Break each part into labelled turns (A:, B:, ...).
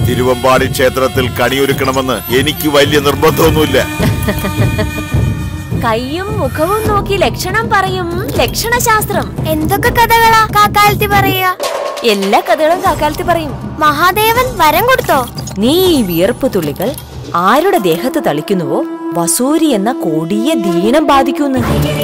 A: തിരുവമ്പാടി ക്ഷേത്രത്തിൽ കണിയൊരുക്കണമെന്ന് എനിക്ക് വലിയ നിർബന്ധമൊന്നുമില്ല
B: കൈയും മുഖവും നോക്കി ലക്ഷണം പറയും ലക്ഷണശാസ്ത്രം
C: എന്തൊക്കെ കഥകളാ കാക്കാലത്തി പറയുക
B: എല്ലാ കഥകളും കാക്കാലത്ത് പറയും
C: മഹാദേവൻ വരം കൊടുത്തോ
B: നീ ഈ വിയർപ്പ് തുള്ളികൾ ആരുടെ ദേഹത്ത് തളിക്കുന്നുവോ വസൂരി എന്ന കൊടിയ ദീനം ബാധിക്കുന്നു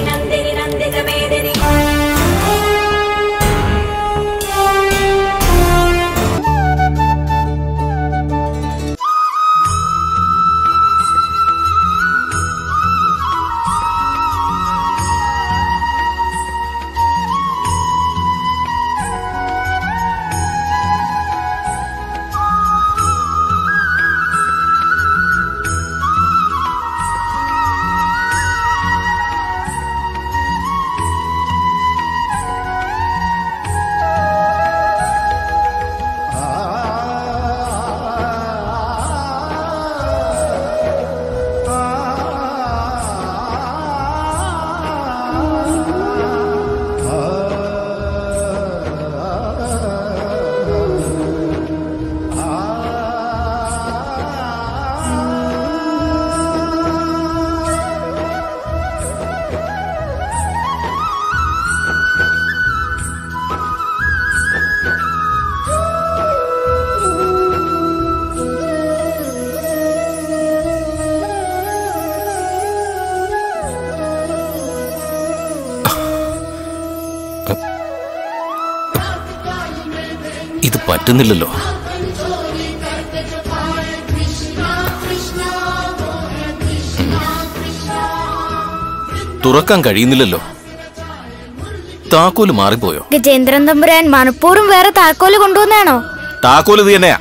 D: ഇത് പറ്റുന്നില്ലല്ലോ തുറക്കാൻ കഴിയുന്നില്ലല്ലോ താക്കോല് മാറിപ്പോയോ
C: ഗജേന്ദ്രൻ തമ്പുരാൻ മനഃപൂർവ്വം വേറെ താക്കോല് കൊണ്ടുവന്നാണോ
D: താക്കോല് ഇത് തന്നെയാ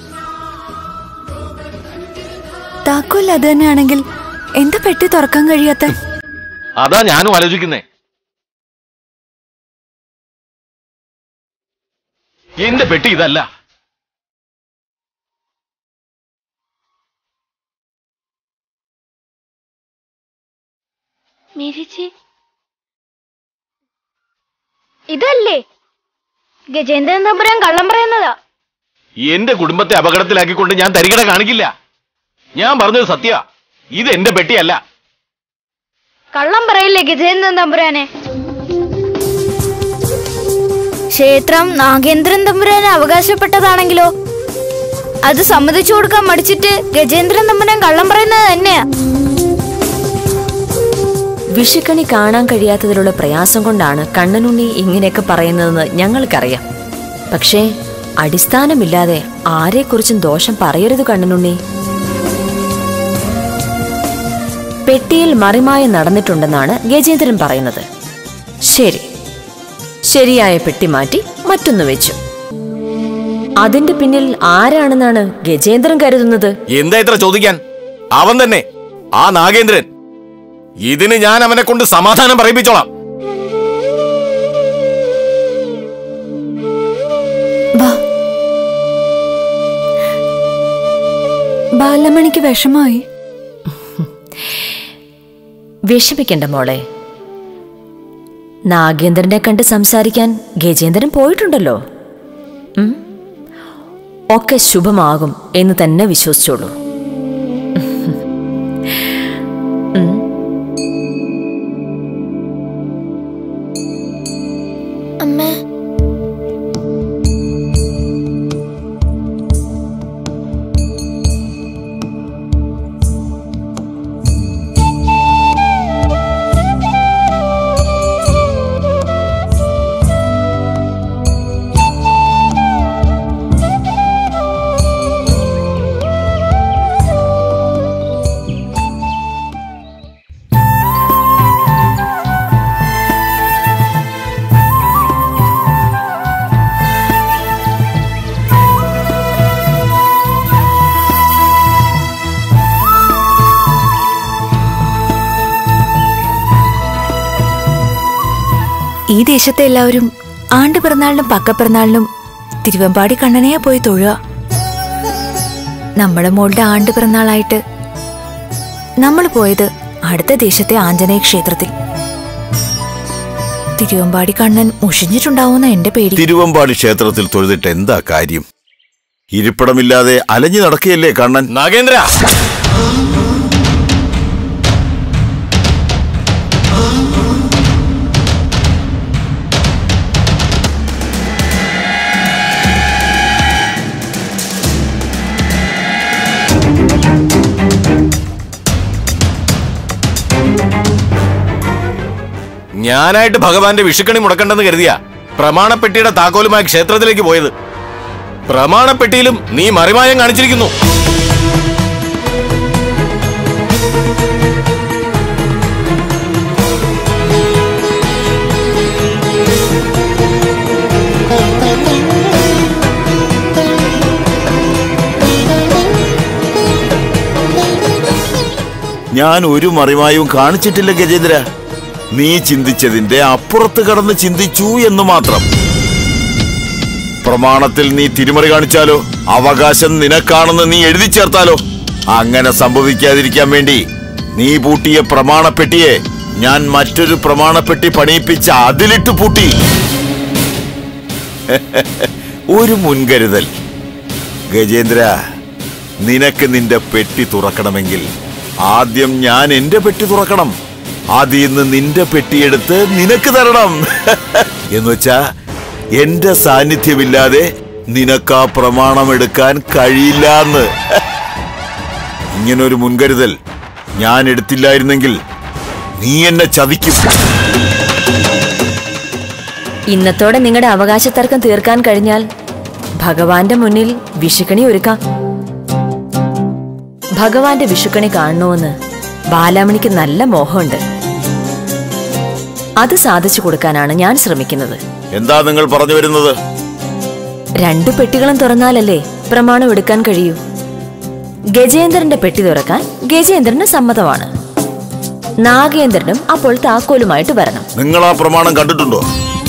E: താക്കോൽ അത് തന്നെയാണെങ്കിൽ എന്താ പെട്ടി തുറക്കാൻ കഴിയാത്ത
D: അതാ ഞാനും ആലോചിക്കുന്നേ എന്റെ പെട്ടി ഇതല്ല
C: മിരിച്ചി ഇതല്ലേ ഗജേന്ദ്രൻ തമ്പുരാൻ കള്ളം പറയുന്നതാ
D: എന്റെ കുടുംബത്തെ അപകടത്തിലാക്കിക്കൊണ്ട് ഞാൻ തരികട കാണിക്കില്ല ഞാൻ പറഞ്ഞത് സത്യ ഇത് എന്റെ പെട്ടിയല്ല
C: കള്ളം പറയില്ലേ ഗജേന്ദ്രൻ തമ്പുരാനെ ക്ഷേത്രം നാഗേന്ദ്രൻ തമ്പുരാന് അവകാശപ്പെട്ടതാണെങ്കിലോ അത് സമ്മതിച്ചു കൊടുക്കാൻ മടിച്ചിട്ട് ഗജേന്ദ്രൻ തമ്പുരാൻ കള്ളം പറയുന്നത് തന്നെയാ
B: വിഷുക്കണി കാണാൻ കഴിയാത്തതിലുള്ള പ്രയാസം കൊണ്ടാണ് കണ്ണനുണ്ണി ഇങ്ങനെയൊക്കെ പറയുന്നതെന്ന് ഞങ്ങൾക്കറിയാം പക്ഷേ അടിസ്ഥാനമില്ലാതെ ആരെക്കുറിച്ചും ദോഷം പറയരുത് കണ്ണനുണ്ണി പെട്ടിയിൽ മറിമായം നടന്നിട്ടുണ്ടെന്നാണ് ഗജേന്ദ്രൻ പറയുന്നത് ശരി ശരിയായ പെട്ടി മാറ്റി മറ്റൊന്ന് വെച്ചു അതിന്റെ പിന്നിൽ ആരാണെന്നാണ് ഗജേന്ദ്രൻ കരുതുന്നത്
D: എന്താ ഇത്ര ചോദിക്കാൻ അവൻ തന്നെ ആ നാഗേന്ദ്രൻ ഇതിന് ഞാൻ അവനെ കൊണ്ട് സമാധാനം പറയിപ്പിച്ചോളാം
E: വാ ബാലമണിക്ക് വിഷമായി
B: വിഷമിക്കണ്ട മോളെ നാഗേന്ദ്രനെ കണ്ട് സംസാരിക്കാൻ ഗജേന്ദ്രൻ പോയിട്ടുണ്ടല്ലോ ഉം? ഒക്കെ ശുഭമാകും എന്ന് തന്നെ വിശ്വസിച്ചോളൂ ഉം.
C: അമ്മേ
E: ഈ ദേശത്തെ എല്ലാവരും ആണ്ട് പിറന്നാളിനും പക്കപ്പിറന്നാളിനും തിരുവമ്പാടി കണ്ണനെയാ പോയി തൊഴുക നമ്മുടെ മോളുടെ ആണ്ട് പിറന്നാളായിട്ട് നമ്മൾ പോയത് അടുത്ത ദേശത്തെ ആഞ്ജനേയ ക്ഷേത്രത്തിൽ തിരുവമ്പാടി കണ്ണൻ മുഷിഞ്ഞിട്ടുണ്ടാവുന്ന എന്റെ പേടി
A: തിരുവമ്പാടി ക്ഷേത്രത്തിൽ തൊഴുതിട്ട് എന്താ കാര്യം ഇരിപ്പിടമില്ലാതെ അലഞ്ഞു നടക്കുകയല്ലേ കണ്ണൻ
D: നാഗേന്ദ്ര ഞാനായിട്ട് ഭഗവാന്റെ വിഷുക്കണി മുടക്കണ്ടെന്ന് കരുതിയ പ്രമാണപ്പെട്ടിയുടെ താക്കോലുമായി ക്ഷേത്രത്തിലേക്ക് പോയത് പ്രമാണപ്പെട്ടിയിലും നീ മറിമായം കാണിച്ചിരിക്കുന്നു
A: ഞാൻ ഒരു മറിമായും കാണിച്ചിട്ടില്ല ഗജേന്ദ്ര നീ ചിന്തിച്ചതിന്റെ അപ്പുറത്ത് കടന്ന് ചിന്തിച്ചു എന്ന് മാത്രം പ്രമാണത്തിൽ നീ തിരിമറി കാണിച്ചാലോ അവകാശം നിനക്കാണെന്ന് നീ എഴുതി ചേർത്താലോ അങ്ങനെ സംഭവിക്കാതിരിക്കാൻ വേണ്ടി നീ പൂട്ടിയ പ്രമാണപ്പെട്ടിയെ ഞാൻ മറ്റൊരു പ്രമാണപ്പെട്ടി പണിയിപ്പിച്ച് അതിലിട്ട് പൂട്ടി ഒരു മുൻകരുതൽ ഗജേന്ദ്ര നിനക്ക് നിന്റെ പെട്ടി തുറക്കണമെങ്കിൽ ആദ്യം ഞാൻ എന്റെ പെട്ടി തുറക്കണം ആദ്യം നിന്ന് നിന്റെ പെട്ടിയെടുത്ത് നിനക്ക് തരണം എന്ന് വെച്ചാ എന്റെ സാന്നിധ്യമില്ലാതെ നിനക്ക് ആ പ്രമാണം എടുക്കാൻ കഴിയില്ലാന്ന് ഇങ്ങനൊരു മുൻകരുതൽ ഞാൻ എടുത്തില്ലായിരുന്നെങ്കിൽ നീ എന്നെ ചതിക്കും
B: ഇന്നത്തോടെ നിങ്ങളുടെ അവകാശ തർക്കം തീർക്കാൻ കഴിഞ്ഞാൽ ഭഗവാന്റെ മുന്നിൽ വിഷുക്കണി ഒരുക്കാം ഭഗവാന്റെ വിഷുക്കണി കാണണമെന്ന് ബാലാമണിക്ക് നല്ല മോഹമുണ്ട് അത് സാധിച്ചു കൊടുക്കാനാണ് ഞാൻ ശ്രമിക്കുന്നത്
A: എന്താ നിങ്ങൾ പറഞ്ഞു വരുന്നത്
B: രണ്ടു പെട്ടികളും തുറന്നാലല്ലേ പ്രമാണം എടുക്കാൻ കഴിയൂ ഗജേന്ദ്രന്റെ പെട്ടി തുറക്കാൻ ഗജേന്ദ്രന് സമ്മതമാണ് നാഗേന്ദ്രനും അപ്പോൾ താക്കോലുമായിട്ട് വരണം
A: നിങ്ങൾ ആ പ്രമാണം കണ്ടിട്ടുണ്ടോ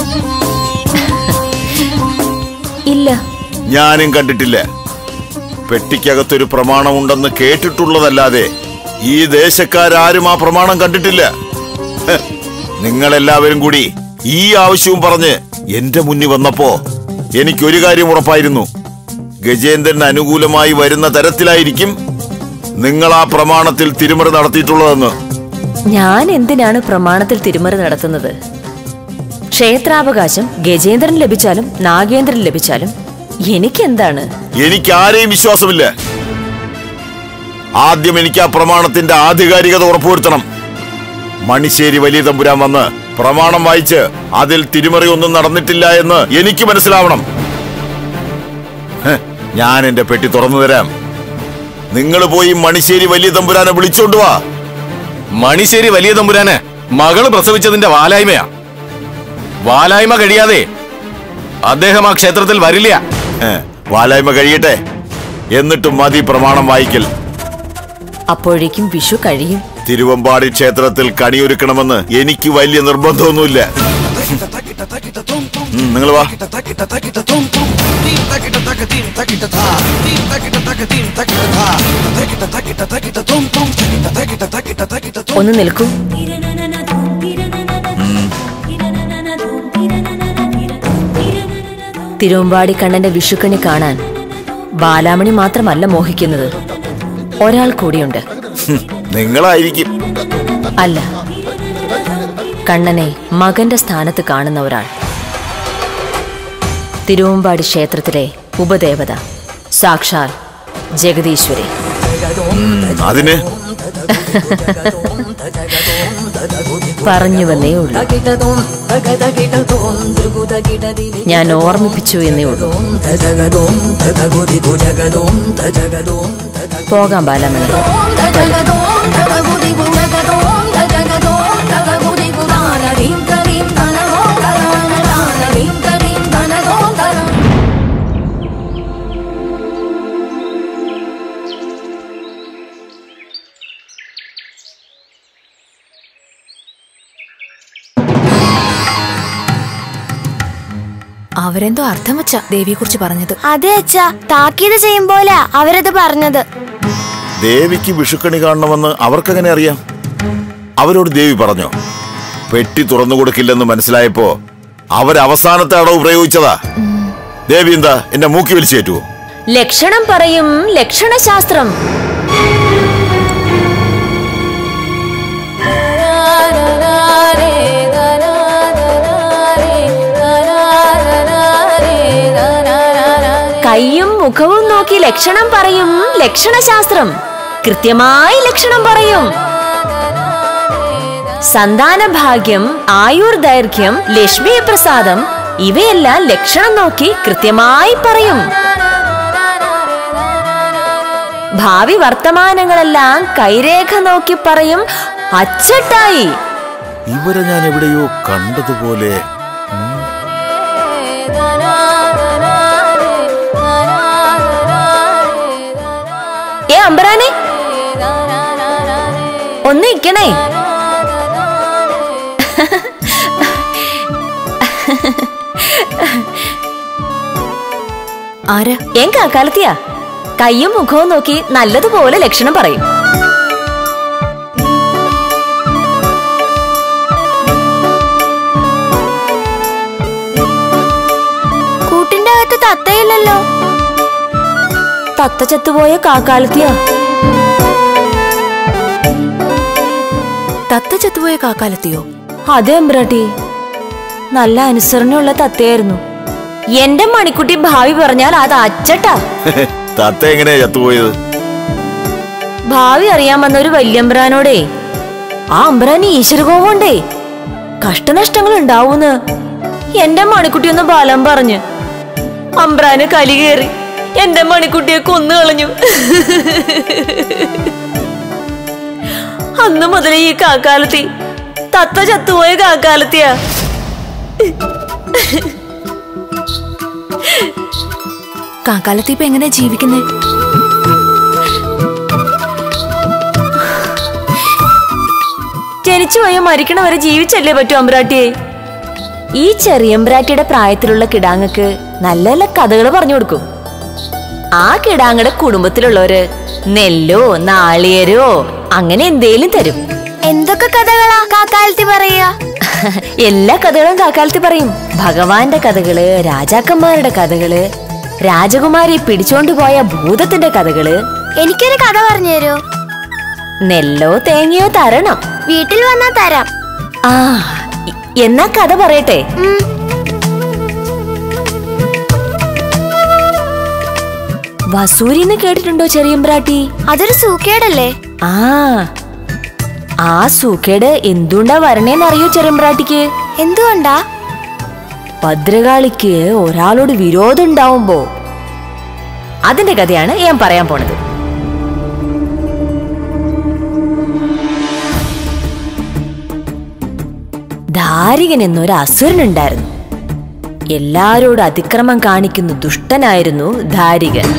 B: ഇല്ല
A: ഞാനും കണ്ടിട്ടില്ല പെട്ടിക്കകത്തൊരു പ്രമാണമുണ്ടെന്ന് കേട്ടിട്ടുള്ളതല്ലാതെ ഈ ദേശക്കാരും ആ പ്രമാണം കണ്ടിട്ടില്ല ഹ്, നിങ്ങളെല്ലാവരും കൂടി ഈ ആവശ്യവും പറഞ്ഞ് എന്റെ മുന്നിൽ വന്നപ്പോ എനിക്കൊരു കാര്യം ഉറപ്പായിരുന്നു ഗജേന്ദ്രന് അനുകൂലമായി വരുന്ന തരത്തിലായിരിക്കും നിങ്ങൾ ആ പ്രമാണത്തിൽ തിരുമറി നടത്തിയിട്ടുള്ളതെന്ന്
B: ഞാൻ എന്തിനാണ് പ്രമാണത്തിൽ തിരുമറി നടത്തുന്നത് ക്ഷേത്രാവകാശം ഗജേന്ദ്രൻ ലഭിച്ചാലും നാഗേന്ദ്രൻ ലഭിച്ചാലും എനിക്കെന്താണ്
A: എനിക്ക് ആരെയും വിശ്വാസമില്ല ആദ്യം എനിക്ക് ആ പ്രമാണത്തിന്റെ ആധികാരികത ഉറപ്പുവരുത്തണം മണിശ്ശേരി വലിയ തമ്പുരാൻ വന്ന് പ്രമാണം വായിച്ച് അതിൽ തിരിമറി ഒന്നും നടന്നിട്ടില്ല എന്ന് എനിക്ക് മനസ്സിലാവണം ഹ്, ഞാൻ എന്റെ പെട്ടി തുറന്നു തരാം നിങ്ങൾ പോയി മണിശ്ശേരി വലിയ തമ്പുരാനെ വിളിച്ചോണ്ട് വാ
D: മണിശ്ശേരി വലിയ തമ്പുരാന് മകള് പ്രസവിച്ചതിന്റെ വാലായ്മയാ വാലായ്മ കഴിയാതെ അദ്ദേഹം ആ ക്ഷേത്രത്തിൽ വരില്ല
A: ഹ്, വാലായ്മ കഴിയട്ടെ എന്നിട്ടും മതി പ്രമാണം വായിക്കൽ
B: അപ്പോഴേക്കും വിഷു കഴിയും
A: തിരുവമ്പാടി ക്ഷേത്രത്തിൽ കണിയൊരുക്കണമെന്ന് എനിക്ക് വലിയ നിർബന്ധമൊന്നുമില്ല നിങ്ങൾ വാ
B: ഒന്ന് നിൽക്കൂ തിരുവമ്പാടി കണ്ണന്റെ വിഷുക്കണി കാണാൻ ബാലാമണി മാത്രമല്ല മോഹിക്കുന്നത് ഒരാൾ കൂടിയുണ്ട്
A: ഹും, നിങ്ങളായിരിക്കും
B: അല്ല കണ്ണനെ മകന്റെ സ്ഥാനത്ത് കാണുന്ന ഒരാൾ തിരുവമ്പാടി ക്ഷേത്രത്തിലെ ഉപദേവത സാക്ഷാൽ ജഗദീശ്വരി
A: അതിന്
B: പറഞ്ഞുവെന്നേ ഉള്ളൂ ഞാൻ ഓർമ്മിപ്പിച്ചു എന്നേ ഉള്ളൂ പോകാം ബാലമണി
E: അവരെന്തോ അർത്ഥം വെച്ച ദേവിയെ കുറിച്ച് പറഞ്ഞത്
C: അതെ അച്ഛാ താക്കീത് ചെയ്യുമ്പോലാ അവരത് പറഞ്ഞത്
A: ദേവിക്ക് വിഷുക്കണി കാണണമെന്ന് അവർക്കെങ്ങനെ അറിയാം അവരോട് ദേവി പറഞ്ഞോ പെട്ടി തുറന്നു കൊടുക്കില്ലെന്ന് മനസ്സിലായപ്പോ അവർ അവസാനത്തെ അടവ് പ്രയോഗിച്ചതാ ദേവി എന്താ എന്റെ മൂക്കി വലിച്ചു കയറ്റുവോ
B: ലക്ഷണം പറയും ലക്ഷണശാസ്ത്രം കയ്യും മുഖവും നോക്കി ലക്ഷണം പറയും ലക്ഷണശാസ്ത്രം കൃത്യമായി ലക്ഷണം പറയും സന്താന ഭാഗ്യം ആയുർ ദൈർഘ്യം ലക്ഷ്മി പ്രസാദം ഇവയെല്ലാം ലക്ഷണം നോക്കി കൃത്യമായി പറയും ഭാവി വർത്തമാനങ്ങളെല്ലാം കൈരേഖ നോക്കി പറയും അച്ചട്ടായി
A: ഇവരെ ഞാൻ എവിടെയോ കണ്ടതുപോലെ
B: ഏ അമ്പരാനെ ഒന്ന് ഇക്കണേ
E: ആരാ
B: ഏൻ കാക്കാലത്തിയാ കയ്യും മുഖവും നോക്കി നല്ലതുപോലെ ലക്ഷണം പറയും
C: കൂട്ടിന്റെ അകത്ത് തത്തയില്ലല്ലോ
B: തത്ത ചത്തുപോയ കാക്കാലത്തിയാ
E: തത്ത ചത്തുപോയ കാക്കാലത്തെയോ
B: അതെ അമ്പ്രാട്ടി നല്ല അനുസരണയുള്ള തത്തയായിരുന്നു എന്റെ മണിക്കുട്ടി ഭാവി പറഞ്ഞാൽ അത് അച്ചട്ടാ
A: തത്ത എങ്ങനെയാ ചത്തുപോയത്
B: ഭാവി അറിയാൻ വന്ന ഒരു വല്യമ്പ്രാനോടേ ആ അമ്പ്രാന് ഈശ്വരകോപമുണ്ടേ കഷ്ടനഷ്ടങ്ങൾ ഉണ്ടാവൂന്ന് എന്റെ മണിക്കുട്ടി ഒന്ന് ബലം പറഞ്ഞു അമ്പ്രാന് കലി കയറി എന്റെ മണിക്കുട്ടിയെ കൊന്നു കളഞ്ഞു അന്ന് മുതൽ ഈ കാക്കാലത്തി തത്ത ചത്തുപോയ കാക്കാലത്തിയാ
E: കാക്കാലത്തി ഇപ്പൊ എങ്ങനെയാ ജീവിക്കുന്നേ
B: ജനിച്ചു പോയ മരിക്കണ വരെ ജീവിച്ചല്ലേ പറ്റൂ അമ്പ്രാട്ടിയെ ഈ ചെറിയമ്പ്രാട്ടിയുടെ പ്രായത്തിലുള്ള കിടാങ്ങക്ക് നല്ല നല്ല കഥകൾ പറഞ്ഞു കൊടുക്കും ആ കിടാങ്ങടെ കുടുംബത്തിലുള്ളവര് നെല്ലോ നാളികേരോ അങ്ങനെ എന്തേലും തരും
C: എന്തൊക്കെ കഥകളാ കാക്കാലത്തി പറയുക
B: എല്ലാ കഥകളും കാക്കാലത്ത് പറയും ഭഗവാന്റെ കഥകള് രാജാക്കന്മാരുടെ കഥകള് രാജകുമാരി പിടിച്ചോണ്ട് പോയ ഭൂതത്തിന്റെ കഥകള്
C: എനിക്കൊരു കഥ പറഞ്ഞു തരുമോ
B: നെല്ലോ തേങ്ങയോ തരണം
C: വീട്ടിൽ വന്നാ തരാം
B: ആ ഇ- എന്നാ കഥ പറയട്ടെ
C: ഉം.
B: വസൂരിന്ന് കേട്ടിട്ടുണ്ടോ ചെറിയമ്പ്രാട്ടി
C: അതൊരു സൂക്കേടല്ലേ
B: ആ ആ സൂക്കേട് എന്തുണ്ടാ വരണേന്നറിയോ ചെറിയമ്പ്രാട്ടിക്ക്
C: എന്തുകൊണ്ടാ
B: ഭദ്രകാളിക്ക് ഒരാളോട് വിരോധം ഉണ്ടാവുമ്പോ അതിന്റെ കഥയാണ് ഞാൻ പറയാൻ പോണത് ധാരികൻ എന്നൊരു അസുരനുണ്ടായിരുന്നു എല്ലാരോടും അതിക്രമം കാണിക്കുന്ന ദുഷ്ടനായിരുന്നു ധാരികൻ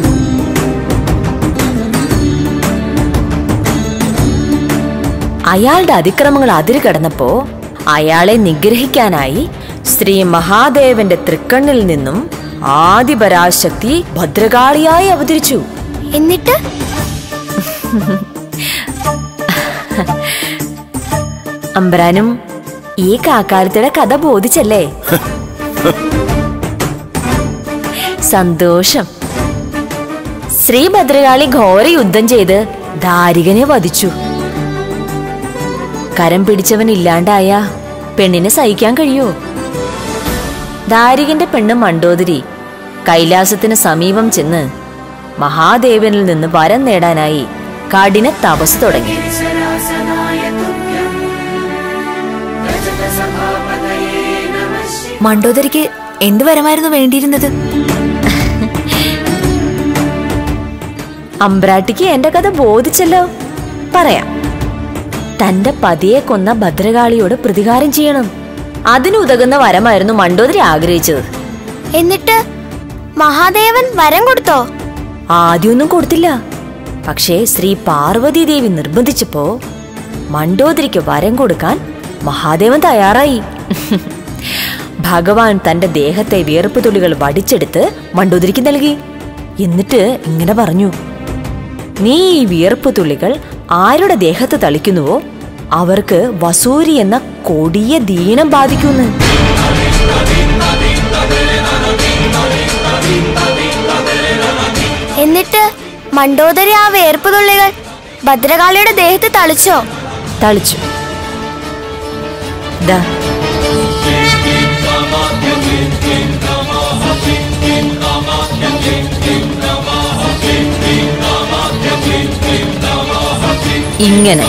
B: അയാളുടെ അതിക്രമങ്ങൾ അതിര് കടന്നപ്പോ അയാളെ നിഗ്രഹിക്കാനായി ശ്രീ മഹാദേവന്റെ തൃക്കണ്ണിൽ നിന്നും ആദിപരാശക്തി ഭദ്രകാളിയായി അവതരിച്ചു
C: എന്നിട്ട്
B: അമ്പരാനും ഈ കാക്കാലത്തിയുടെ കഥ ബോധിച്ചല്ലേ സന്തോഷം ശ്രീ ഭദ്രകാളി ഘോര യുദ്ധം ചെയ്ത് ദാരികനെ വധിച്ചു കരം പിടിച്ചവൻ ഇല്ലാണ്ടായ പെണ്ണിനെ സഹിക്കാൻ കഴിയോ ദാരികന്റെ പെണ്ണ് മണ്ടോദരി കൈലാസത്തിന് സമീപം ചെന്ന് മഹാദേവനിൽ നിന്ന് വരം നേടാനായി കഠിന തപസ് തുടങ്ങി
E: മണ്ടോദരിക്ക് എന്ത് വരമായിരുന്നു വേണ്ടിയിരുന്നത്
B: അമ്പ്രാട്ടിക്ക് എന്റെ കഥ ബോധിച്ചല്ലോ പറയാം തന്റെ പതിയെ കൊന്ന ഭദ്രകാളിയോട് പ്രതികാരം ചെയ്യണം അതിനുതകുന്ന വരമായിരുന്നു മണ്ടോദരി ആഗ്രഹിച്ചത്
C: എന്നിട്ട് മഹാദേവൻ വരം കൊടുത്തോ
B: ആദ്യമൊന്നും കൊടുത്തില്ല പക്ഷേ ശ്രീ പാർവതി ദേവി നിർബന്ധിച്ചപ്പോ മണ്ടോദരിക്ക് വരം കൊടുക്കാൻ മഹാദേവൻ തയ്യാറായി ഭഗവാൻ തന്റെ ദേഹത്തെ വിയർപ്പ് തുള്ളികൾ വടിച്ചെടുത്ത് മണ്ടോദരിക്ക് നൽകി എന്നിട്ട് ഇങ്ങനെ പറഞ്ഞു നീ ഈ വിയർപ്പ് തുള്ളികൾ ആരുടെ ദേഹത്ത് തളിക്കുന്നുവോ അവർക്ക് വസൂരി എന്ന കൊടിയ ദീനം ബാധിക്കുന്നു
C: എന്നിട്ട് മണ്ടോദരി ആ വേർപ്പ് തുള്ളികൾ ഭദ്രകാളിയുടെ ദേഹത്ത് തളിച്ചോ
B: തളിച്ചു ദാ ഇങ്ങനെ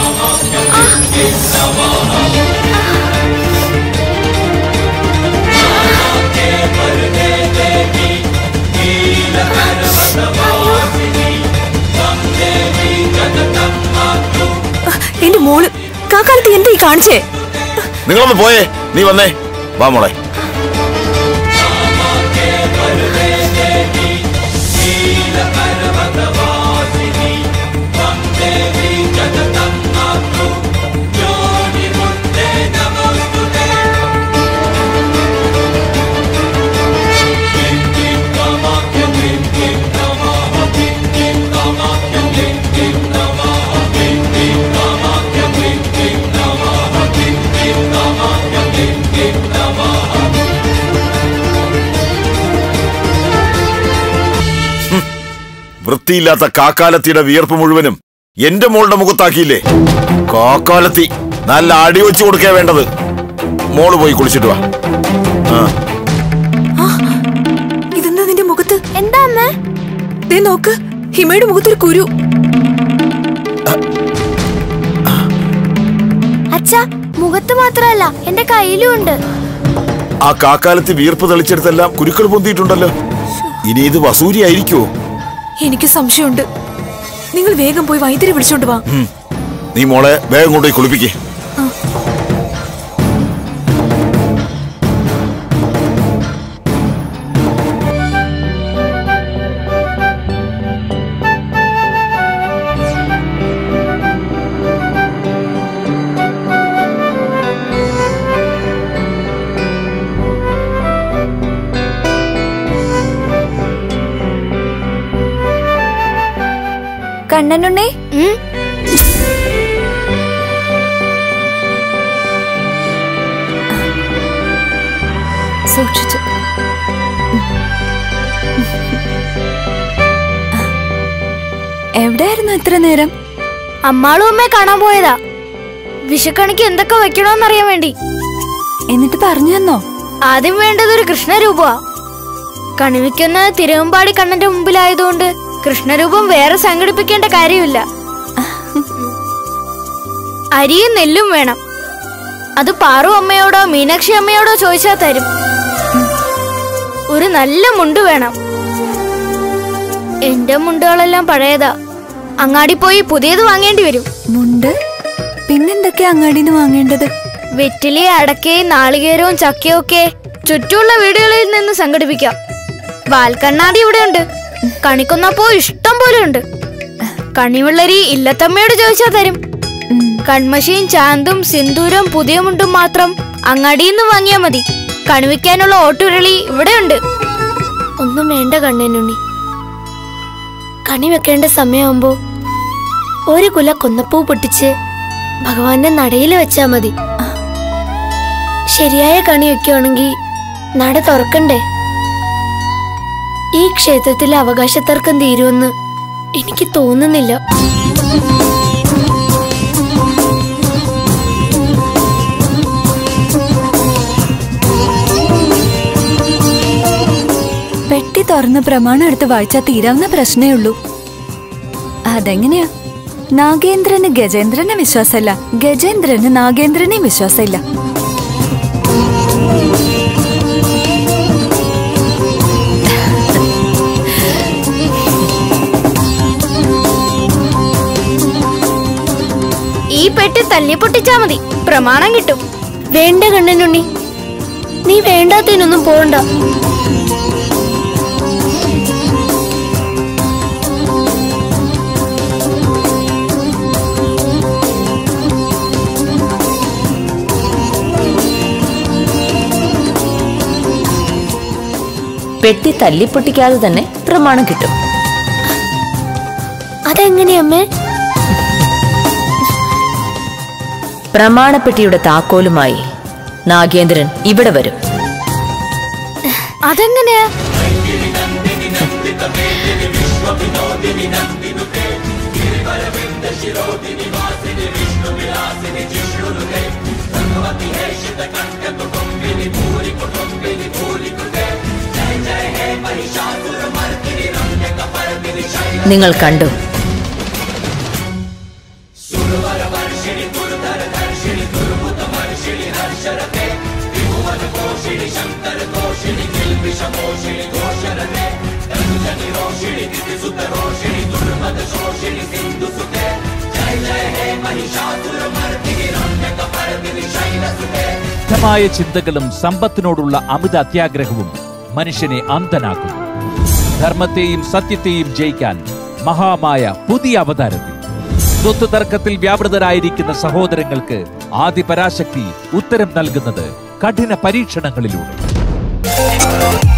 E: എന്റെ മോള് കാക്കാലത്ത് എന്താ ഈ കാണിച്ചേ
A: നിങ്ങളൊന്ന് പോയേ നീ വന്നേ വാ മോളെ വൃത്തിയില്ലാത്ത കാക്കാലത്തിയുടെ വിയർപ്പ് മുഴുവനും എന്റെ മോളുടെ മുഖത്താക്കിയില്ലേ കാക്കാലത്തി നല്ല അടി വെച്ച് കൊടുക്കേ വേണ്ടത് മോള് പോയി കുളിച്ചിട്ട് വാ ആ
E: ഇതെന്താ നിന്റെ മുഖത്ത്
C: എന്താ അമ്മേ
E: ദേ നോക്ക് ഹിമയുടെ മുഖത്തൊരു കുരു
C: അച്ഛാ മുഖത്ത് മാത്രമല്ല എന്റെ കയ്യിലും ഉണ്ട്
A: ആ കാക്കാലത്ത് വീർപ്പ് തെളിച്ചെടുത്തെല്ലാം കുരുക്കൾ പൊന്തിയിട്ടുണ്ടല്ലോ ഇനി ഇത് വസൂരി ആയിരിക്കുമോ
E: എനിക്ക് സംശയമുണ്ട് നിങ്ങൾ വേഗം പോയി വൈദ്യരെ വിളിച്ചോണ്ട് വാ
A: നീ മോളെ വേഗം കൊണ്ടുപോയി കുളിപ്പിക്കേ
E: കണ്ണനുണ്ണേ
C: ഉം.
E: സൂക്ഷിച്ചു എവിടെയായിരുന്നു ഇത്ര നേരം
C: അമ്മാളും അമ്മയെ കാണാൻ പോയതാ വിഷുക്കണിക്ക് എന്തൊക്കെ വെക്കണോന്നറിയാൻ വേണ്ടി
E: എന്നിട്ട് പറഞ്ഞു തന്നോ
C: ആദ്യം വേണ്ടത് ഒരു കൃഷ്ണരൂപമാ കണിവയ്ക്കുന്ന തിരുവമ്പാടി കണ്ണന്റെ മുമ്പിലായതുകൊണ്ട് കൃഷ്ണരൂപം വേറെ സംഘടിപ്പിക്കേണ്ട കാര്യമില്ല അരിയും നെല്ലും വേണം അത് പാറു അമ്മയോടോ മീനാക്ഷി അമ്മയോടോ ചോദിച്ചാൽ തരും ഒരു നല്ല മുണ്ട് വേണം എന്റെ മുണ്ടുകളെല്ലാം പഴയതാ അങ്ങാടി പോയി പുതിയത് വാങ്ങേണ്ടി വരും
E: മുണ്ട് പിന്നെന്തൊക്കെയാ അങ്ങാടിന്ന് വാങ്ങേണ്ടത്
C: വെറ്റിലി അടക്കയും നാളികേരവും ചക്കയും ഒക്കെ ചുറ്റുമുള്ള വീടുകളിൽ നിന്ന് സംഘടിപ്പിക്കാം വാൽക്കണ്ണാടി ഇവിടെ ഉണ്ട് കണിക്കൊന്നപ്പോ ഇഷ്ടം പോലെ ഉണ്ട് കണിവെള്ളരി ഇല്ലത്തമ്മയോട് ചോദിച്ചാൽ തരും
E: ഉം.
C: കൺമശിയും ചാന്തും സിന്ദൂരം പുതിയ മുണ്ടും മാത്രം അങ്ങാടിയിൽ നിന്ന് വാങ്ങിയാ മതി കണിവയ്ക്കാനുള്ള ഓട്ടുരുളി ഇവിടെ ഉണ്ട് ഒന്നും വേണ്ട കണ്ണനുണ്ണി കണി വെക്കേണ്ട സമയമാകുമ്പോ ഒരു കുല കൊന്നപ്പൂ പൊട്ടിച്ച് ഭഗവാന്റെ നടയിൽ വെച്ചാ മതി ശരിയായ കണി വെക്കുകയാണെങ്കിൽ നട തുറക്കണ്ടേ ഈ ക്ഷേത്രത്തിലെ അവകാശത്തർക്കം തീരുമെന്ന് എനിക്ക് തോന്നുന്നില്ല
E: പെട്ടി തുറന്ന് പ്രമാണം എടുത്ത് വായിച്ചാൽ തീരാവുന്ന പ്രശ്നമേ ഉള്ളൂ അതെങ്ങനെയാ നാഗേന്ദ്രന് ഗജേന്ദ്രനെ വിശ്വാസമല്ല ഗജേന്ദ്രന് നാഗേന്ദ്രനെ വിശ്വാസമില്ല
C: ഈ പെട്ടി തല്ലി പൊട്ടിച്ചാ മതി പ്രമാണം കിട്ടും വേണ്ട കണ്ണനുണ്ണി നീ വേണ്ടാത്തതിനൊന്നും പോണ്ട
B: പെട്ടി തല്ലിപ്പൊട്ടിക്കാതെ തന്നെ പ്രമാണം കിട്ടും
C: അതെങ്ങനെയമ്മേ
B: പ്രമാണപ്പെട്ടിയുടെ താക്കോലുമായി നാഗേന്ദ്രൻ ഇവിടെ വരും
C: അതെങ്ങനെയാ
B: നിങ്ങൾ കണ്ടു
F: ശുദ്ധമായ ചിന്തകളും സമ്പത്തിനോടുള്ള അമിത അത്യാഗ്രഹവും മനുഷ്യനെ അന്ധനാക്കുന്നു ധർമ്മത്തെയും സത്യത്തെയും ജയിക്കാൻ മഹാമായ പുതിയ അവതാരത്തിൽ സ്വത്ത് തർക്കത്തിൽ വ്യാപൃതരായിരിക്കുന്ന സഹോദരങ്ങൾക്ക് ആദിപരാശക്തി ഉത്തരം നൽകുന്നത് കഠിന പരീക്ഷണങ്ങളിലൂടെ